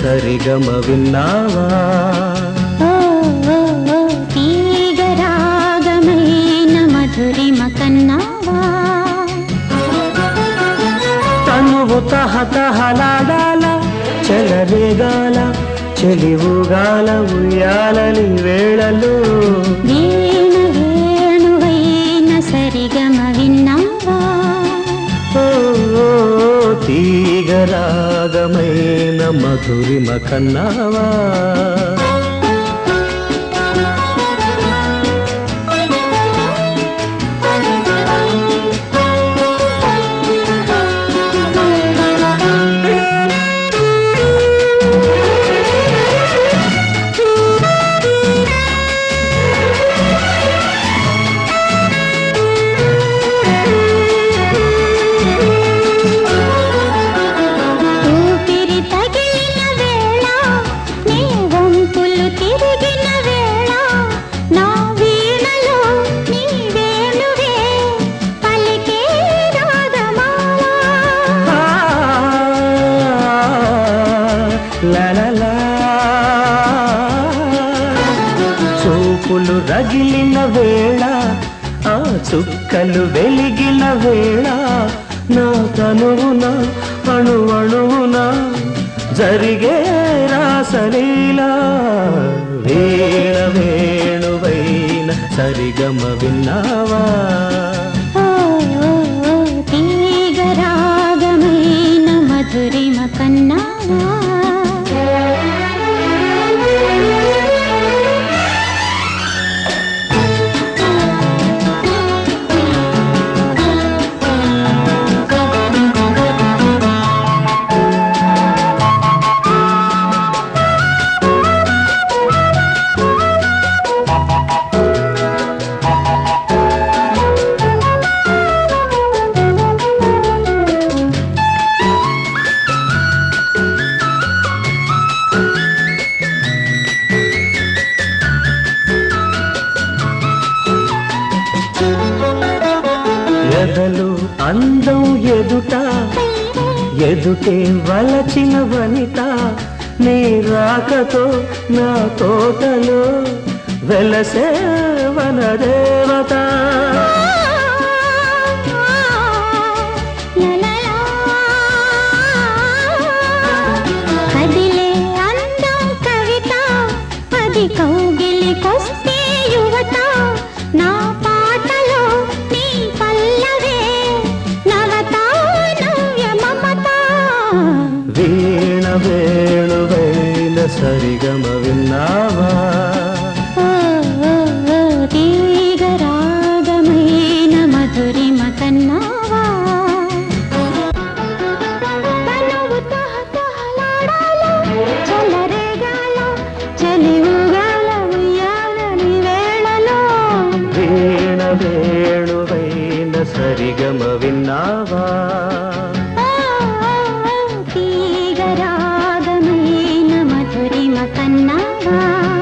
సరిగమ విన్నావా ఓ ఓ ఓ తీగరాగమైన మధురిమ కన్నావా తనువు తహతహలాడాల చెలరేగాల చెలివుగాల ఉయ్యాలని వేళలో వీణ వేణువైన సరిగమ విన్నావా ఓ, ఓ, తీగరాగమైన మధురిమ కన్నావా ఊపిరి తగిలిన వేళ నీ వంపులు తిరిగిన వేళ నా వీణలో నీ వేణువే పలికే రాగమాలా ఆ, లా, లా, లా. చూపులు రగిలిన వేళ ఆ చుక్కలు వెలిగిన వేళ నా తనువున అణు అణువున జరిగే రాసలీలా వేణ వేణువైన సరిగమ విన్నావా ఓ ఓ ఓ తీగరాగమైన మధురిమ కన్నావా ఎదలు అందం ఎదుట ఎదుటే వలచిన వనిత నీ రాకతో నా తోటలో వెలసే వనదేవత కదిలే అందం కవిత అది కౌగిలికొస్తే యువత నా పాటలో నీ పల్లవే నవత నవ్య మమత వీణ వేణువైన సరిగమ విన్నావా ఓ ఓ ఓ తీగరాగమైన మధురిమ కన్నావా తనువు తహతహలాడాల, చెలరేగాల, చెలివుగాల ఉయ్యాలని వేళలో వీణ వేణువైన సరిగమ విన్నావా ఓ ఓ ఓ తీగరాగమైన మధురిమ కన్నావా